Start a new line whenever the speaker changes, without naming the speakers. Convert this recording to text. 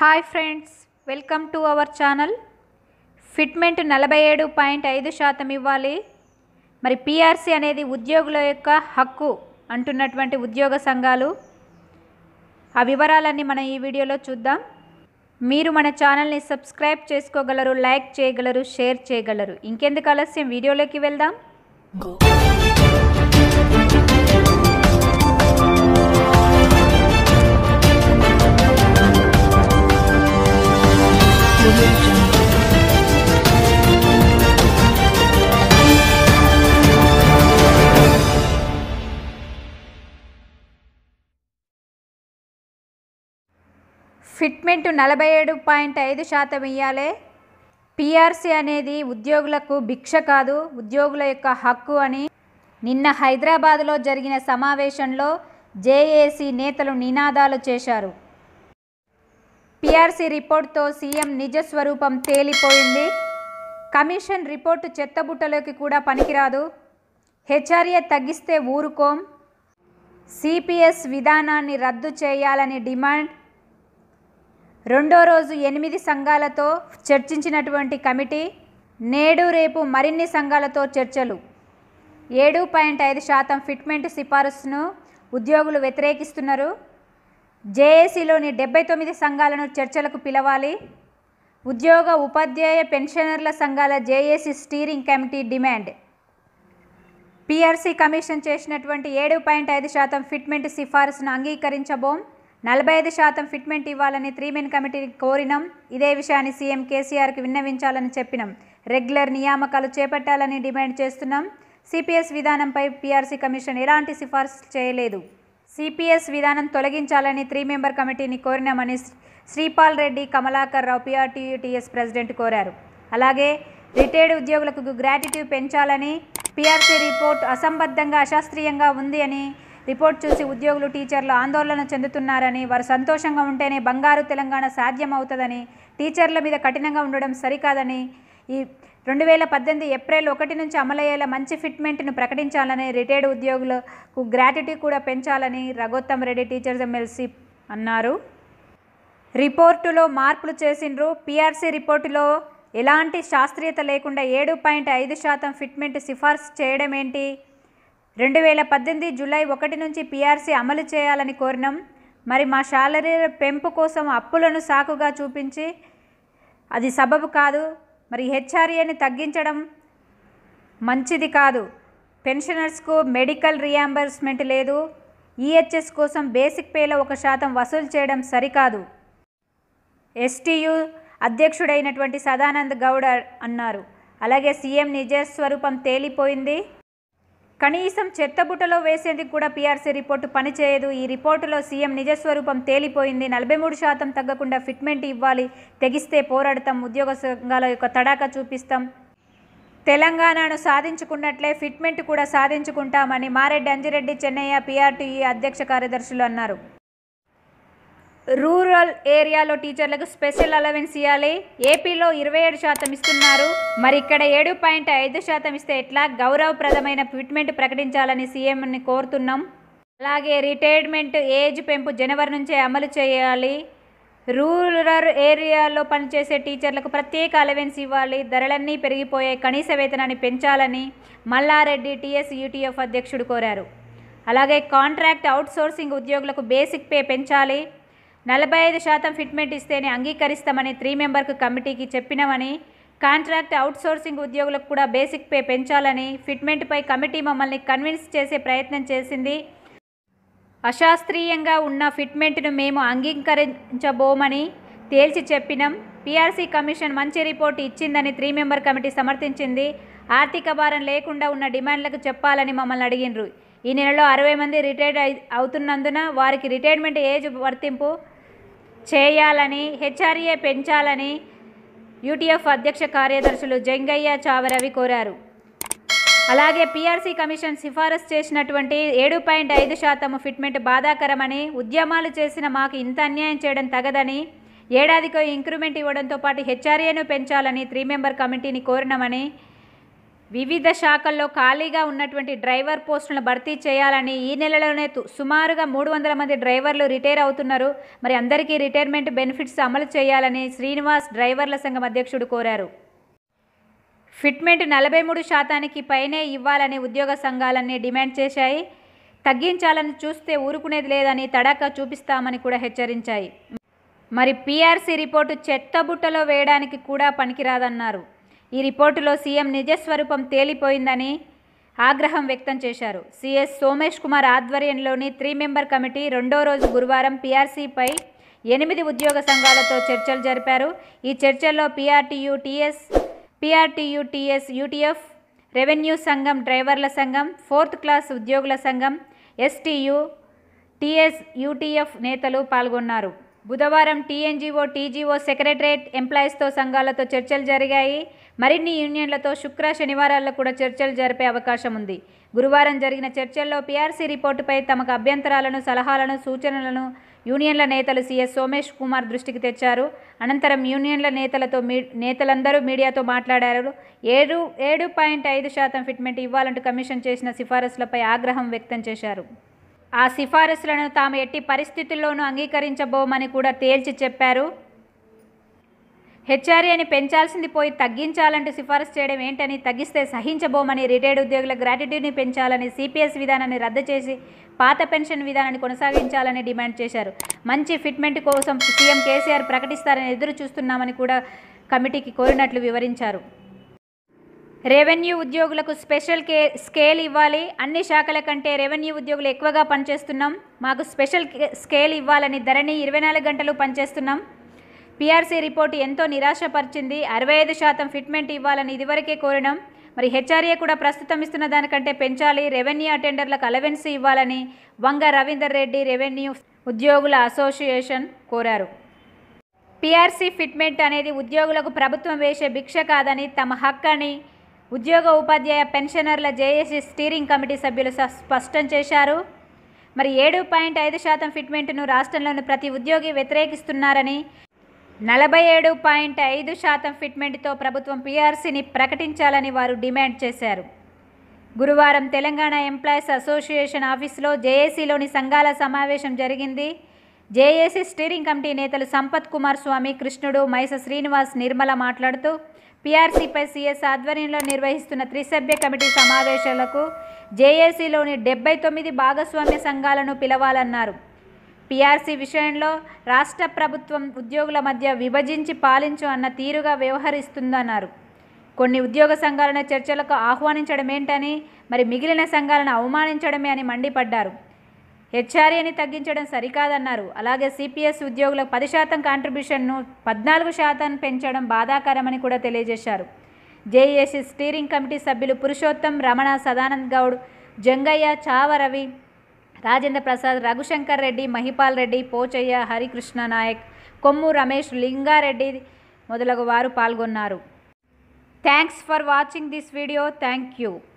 hi friends welcome to our channel fitment నలభై ఏడు point ఐదు శాతం ఇవ్వాలి మరి పిఆర్సీ అనేది ఉద్యోగుల యొక్క హక్కు అంటున్నటువంటి ఉద్యోగ సంఘాలు ఆ వివరాలన్నీ మనం ఈ వీడియోలో చూద్దాం మీరు మన ఛానల్ని సబ్స్క్రైబ్ చేసుకోగలరు లైక్ చేయగలరు షేర్ చేయగలరు ఇంకెందుకు ఆలస్యం వీడియోలోకి వెళ్దాం ఫిట్మెంట్ నలభై ఏడు పాయింట్ ఐదు శాతం ఇవ్వాలి పిఆర్సీ అనేది ఉద్యోగులకు భిక్ష కాదు ఉద్యోగుల యొక్క హక్కు అని నిన్న హైదరాబాద్లో జరిగిన సమావేశంలో జేఏసీ నేతలు నినాదాలు చేశారు పిఆర్సీ రిపోర్ట్తో సీఎం నిజ స్వరూపం తేలిపోయింది కమిషన్ రిపోర్టు చెత్తబుట్టలోకి కూడా పనికిరాదు హెచ్ఆర్ఏ తగ్గిస్తే ఊరుకోం సిపిఎస్ విధానాన్ని రద్దు చేయాలని డిమాండ్ రెండో రోజు ఎనిమిది సంఘాలతో చర్చించినటువంటి కమిటీ నేడు రేపు మరిన్ని సంఘాలతో చర్చలు ఏడు పాయింట్ ఐదు శాతం ఫిట్మెంట్ సిఫారసును ఉద్యోగులు వ్యతిరేకిస్తున్నారు జేఏసీలోని డెబ్బై తొమ్మిది సంఘాలను చర్చలకు పిలవాలి ఉద్యోగ ఉపాధ్యాయ పెన్షనర్ల సంఘాల JAC steering committee demand PRC commission చేసినటువంటి ఏడు పాయింట్ ఐదు శాతం ఫిట్మెంట్ సిఫారసును అంగీకరించబోం నలభై ఐదు శాతం ఫిట్మెంట్ ఇవ్వాలని త్రీ మెన్ కమిటీని కోరినాం ఇదే విషయాన్ని సీఎం కేసీఆర్కి విన్నవించాలని చెప్పినాం రెగ్యులర్ నియామకాలు చేపట్టాలని డిమాండ్ చేస్తున్నాం సిపిఎస్ విధానంపై పీఆర్సీ కమిషన్ ఎలాంటి సిఫార్సు చేయలేదు సిపిఎస్ విధానం తొలగించాలని త్రీ మెంబర్ కమిటీని కోరినామని శ్రీపాల్ రెడ్డి కమలాకర్ రావు పిఆర్టీయూటీఎస్ ప్రెసిడెంట్ కోరారు అలాగే రిటైర్డ్ ఉద్యోగులకు గ్రాట్యుటీ పెంచాలని పీఆర్సీ రిపోర్ట్ అసంబద్ధంగా అశాస్త్రీయంగా ఉంది అని రిపోర్ట్ చూసి ఉద్యోగులు టీచర్లు ఆందోళన చెందుతున్నారని వారు సంతోషంగా ఉంటేనే బంగారు తెలంగాణ సాధ్యమవుతుందని టీచర్ల మీద కఠినంగా ఉండడం సరికాదని ఈ రెండు వేల పద్దెనిమిది ఏప్రిల్ ఒకటి నుంచి అమలయ్యేలా మంచి ఫిట్మెంట్ను ప్రకటించాలని రిటైర్డ్ ఉద్యోగులకు గ్రాట్యుటీ కూడా పెంచాలని రఘోత్తమ్ రెడ్డి టీచర్స్ ఎమ్మెల్సీ అన్నారు రిపోర్టులో మార్పులు చేసిండ్రు పీఆర్సీ రిపోర్టులో ఎలాంటి శాస్త్రీయత లేకుండా ఏడు పాయింట్ ఐదు శాతం ఫిట్మెంట్ సిఫార్సు చేయడం ఏంటి రెండు వేల పద్దెనిమిది జూలై ఒకటి నుంచి పీఆర్సీ అమలు చేయాలని కోరినాం మరి మా శాలరీ పెంపు కోసం అప్పులను సాకుగా చూపించి అది సబబు కాదు మరి హెచ్ఆర్ఏని తగ్గించడం మంచిది కాదు పెన్షనర్స్కు మెడికల్ రియాంబర్స్మెంట్ లేదు ఈహెచ్ఎస్ కోసం బేసిక్ పేలో ఒక శాతం వసూలు చేయడం సరికాదు ఎస్టీయు అధ్యక్షుడైనటువంటి సదానంద్ గౌడ అన్నారు అలాగే సీఎం నిజ స్వరూపం తేలిపోయింది కనీసం చెత్తబుట్టలో వేసేందుకు కూడా పీఆర్సీ రిపోర్టు పనిచేయదు ఈ రిపోర్టులో సీఎం నిజస్వరూపం తేలిపోయింది నలభై మూడు శాతం తగ్గకుండా ఫిట్మెంట్ ఇవ్వాలి తెగిస్తే పోరాడతాం ఉద్యోగ సంఘాల యొక్క తడాక చూపిస్తాం తెలంగాణను సాధించుకున్నట్లే ఫిట్మెంట్ కూడా సాధించుకుంటామని మారెడ్డి అంజిరెడ్డి చెన్నయ్య పీఆర్టీఈ అధ్యక్ష కార్యదర్శులు అన్నారు రూరల్ ఏరియాలో టీచర్లకు స్పెషల్ అలవెన్స్ ఇవ్వాలి ఏపీలో ఇరవై ఏడు శాతం ఇస్తున్నారు మరి ఇక్కడ ఏడు పాయింట్ ఐదు శాతం ఇస్తే ఎట్లా గౌరవప్రదమైన ఫిట్మెంట్ ప్రకటించాలని సీఎంని కోరుతున్నాం అలాగే రిటైర్మెంట్ ఏజ్ పెంపు జనవరి నుంచే అమలు చేయాలి రూరల్ ఏరియాలో పనిచేసే టీచర్లకు ప్రత్యేక అలవెన్స్ ఇవ్వాలి ధరలన్నీ పెరిగిపోయాయి కనీస వేతనాన్ని పెంచాలని మల్లారెడ్డి టీఎస్ యూటీఎఫ్ అధ్యక్షుడు కోరారు అలాగే కాంట్రాక్ట్ అవుట్సోర్సింగ్ ఉద్యోగులకు బేసిక్ పే పెంచాలి నలభై ఐదు శాతం ఫిట్మెంట్ ఇస్తేనే అంగీకరిస్తామని త్రీ మెంబర్కు కమిటీకి చెప్పినామని కాంట్రాక్ట్ అవుట్సోర్సింగ్ ఉద్యోగులకు కూడా బేసిక్ పే పెంచాలని ఫిట్మెంట్పై కమిటీ మమ్మల్ని కన్విన్స్ చేసే ప్రయత్నం చేసింది అశాస్త్రీయంగా ఉన్న ఫిట్మెంట్ను మేము అంగీకరించబోమని తేల్చి చెప్పినాం పీఆర్సీ కమిషన్ మంచి రిపోర్ట్ ఇచ్చిందని త్రీ మెంబర్ కమిటీ సమర్థించింది ఆర్థిక భారం లేకుండా ఉన్న డిమాండ్లకు చెప్పాలని మమ్మల్ని అడిగినరు ఈ నెలలో అరవై మంది రిటైర్డ్ అవుతున్నందున వారికి రిటైర్మెంట్ ఏజ్ వర్తింపు చేయాలని హెచ్ఆర్ఏ పెంచాలని యూటీఎఫ్ అధ్యక్ష కార్యదర్శులు జంగయ్య చావరవి కోరారు అలాగే పీఆర్సీ కమిషన్ సిఫారసు చేసినటువంటి ఏడు పాయింట్ ఐదు శాతం ఫిట్మెంట్ బాధాకరమని ఉద్యమాలు చేసిన మాకు ఇంత అన్యాయం చేయడం తగదని ఏడాదికో ఇంక్రిమెంట్ ఇవ్వడంతో పాటు హెచ్ఆర్ఏను పెంచాలని త్రీ మెంబర్ కమిటీని కోరినామని వివిధ శాఖల్లో ఖాళీగా ఉన్నటువంటి డ్రైవర్ పోస్టులను భర్తీ చేయాలని ఈ నెలలోనే తు- సుమారుగా మూడు వందల మంది డ్రైవర్లు రిటైర్ అవుతున్నారు మరి అందరికీ రిటైర్మెంట్ బెనిఫిట్స్ అమలు చేయాలని శ్రీనివాస్ డ్రైవర్ల సంఘం అధ్యక్షుడు కోరారు ఫిట్మెంట్ నలభై మూడు శాతానికి పైనే ఇవ్వాలని ఉద్యోగ సంఘాలన్నీ డిమాండ్ చేశాయి తగ్గించాలని చూస్తే ఊరుకునేది లేదని తడాకా చూపిస్తామని కూడా హెచ్చరించాయి మరి పీఆర్సీ రిపోర్టు చెత్తబుట్టలో వేయడానికి కూడా పనికిరాదన్నారు ఈ రిపోర్టులో సీఎం నిజస్వరూపం తేలిపోయిందని ఆగ్రహం వ్యక్తం చేశారు సిఎస్ సోమేష్ కుమార్ ఆధ్వర్యంలోని త్రీ మెంబర్ కమిటీ రెండో రోజు గురువారం పీఆర్సీపై ఎనిమిది ఉద్యోగ సంఘాలతో చర్చలు జరిపారు ఈ చర్చల్లో PRTU TS PRTU TS UTF revenue సంఘం డ్రైవర్ల సంఘం ఫోర్త్ క్లాస్ ఉద్యోగుల సంఘం ఎస్టీయూ టీఎస్ యూటీఎఫ్ నేతలు పాల్గొన్నారు బుధవారం టీఎన్జీఓ టీజీఓ సెక్రటరేట్ ఎంప్లాయీస్తో సంఘాలతో చర్చలు జరిగాయి మరిన్ని యూనియన్లతో శుక్ర శనివారాల్లో కూడా చర్చలు జరిపే అవకాశం ఉంది గురువారం జరిగిన చర్చల్లో పీఆర్సీ రిపోర్టుపై తమకు అభ్యంతరాలను సలహాలను సూచనలను యూనియన్ల నేతలు సీఎస్ సోమేష్ కుమార్ దృష్టికి తెచ్చారు అనంతరం యూనియన్ల నేతలతో మీ నేతలందరూ మీడియాతో మాట్లాడారు ఏడు ఏడు పాయింట్ ఐదు శాతం ఫిట్మెంట్ ఇవ్వాలంటూ కమిషన్ చేసిన సిఫారసులపై ఆగ్రహం వ్యక్తం చేశారు ఆ సిఫారసులను తాము ఎట్టి పరిస్థితుల్లోనూ అంగీకరించబోమని కూడా తేల్చి చెప్పారు హెచ్ఆర్ఏని పెంచాల్సింది పోయి తగ్గించాలంటూ సిఫారసు చేయడం ఏంటని తగ్గిస్తే సహించబోమని రిటైర్డ్ ఉద్యోగుల గ్రాట్యుటీని పెంచాలని సిపిఎస్ విధానాన్ని రద్దు చేసి పాత పెన్షన్ విధానాన్ని కొనసాగించాలని డిమాండ్ చేశారు మంచి ఫిట్మెంట్ కోసం సీఎం కేసీఆర్ ప్రకటిస్తారని ఎదురు చూస్తున్నామని కూడా కమిటీకి కోరినట్లు వివరించారు రెవెన్యూ ఉద్యోగులకు స్పెషల్ కే స్కేల్ ఇవ్వాలి అన్ని శాఖల కంటే రెవెన్యూ ఉద్యోగులు ఎక్కువగా పనిచేస్తున్నాం మాకు స్పెషల్ కే- స్కేల్ ఇవ్వాలని ధరణి ఇరవై నాలుగు గంటలు పనిచేస్తున్నాం పీఆర్సీ రిపోర్టు ఎంతో నిరాశపరిచింది అరవై ఐదు శాతం ఫిట్మెంట్ ఇవ్వాలని ఇదివరకే కోరినాం మరి హెచ్ఆర్ఏ కూడా ప్రస్తుతం ఇస్తున్న దానికంటే పెంచాలి రెవెన్యూ అటెండర్లకు అలవెన్స్ ఇవ్వాలని వంగ రవీందర్ రెడ్డి రెవెన్యూ ఉద్యోగుల అసోసియేషన్ కోరారు పీఆర్సీ ఫిట్మెంట్ అనేది ఉద్యోగులకు ప్రభుత్వం వేసే భిక్ష కాదని తమ హక్కు అని ఉద్యోగ ఉపాధ్యాయ పెన్షనర్ల జేఏసీ స్టీరింగ్ కమిటీ సభ్యులు స- స్పష్టం చేశారు మరి ఏడు పాయింట్ ఐదు శాతం ఫిట్మెంట్ను రాష్ట్రంలోని ప్రతి ఉద్యోగి వ్యతిరేకిస్తున్నారని నలభై ఏడు పాయింట్ ఐదు శాతం ఫిట్మెంట్తో ప్రభుత్వం పీఆర్సీని ప్రకటించాలని వారు డిమాండ్ చేశారు గురువారం తెలంగాణ ఎంప్లాయీస్ అసోసియేషన్ ఆఫీసులో జేఏసీలోని సంఘాల సమావేశం జరిగింది జేఏసీ స్టీరింగ్ కమిటీ నేతలు సంపత్ కుమార్ స్వామి కృష్ణుడు మైస శ్రీనివాస్ నిర్మల మాట్లాడుతూ పీఆర్సీపై సీఎస్ ఆధ్వర్యంలో నిర్వహిస్తున్న త్రిసభ్య కమిటీ సమావేశాలకు జేఏసీలోని డెబ్బై తొమ్మిది భాగస్వామ్య సంఘాలను పిలవాలన్నారు పీఆర్సీ విషయంలో రాష్ట్ర ప్రభుత్వం ఉద్యోగుల మధ్య విభజించి పాలించు అన్న తీరుగా వ్యవహరిస్తుందన్నారు కొన్ని ఉద్యోగ సంఘాలను చర్చలకు ఆహ్వానించడం ఏంటని మరి మిగిలిన సంఘాలను అవమానించడమే అని మండిపడ్డారు హెచ్ఆర్ఏని తగ్గించడం సరికాదన్నారు అలాగే సిపిఎస్ ఉద్యోగులకు పది శాతం కాంట్రిబ్యూషన్ను పద్నాలుగు శాతం పెంచడం బాధాకరమని కూడా తెలియజేశారు జేఏసీ స్టీరింగ్ కమిటీ సభ్యులు పురుషోత్తం రమణ సదానంద్ గౌడ్ జంగయ్య చావరవి రాజేంద్ర ప్రసాద్ రఘుశంకర్ రెడ్డి మహిపాల్ రెడ్డి పోచయ్య హరికృష్ణ నాయక్ కొమ్ము రమేష్ లింగారెడ్డి మొదలగు వారు పాల్గొన్నారు thanks for watching this video thank you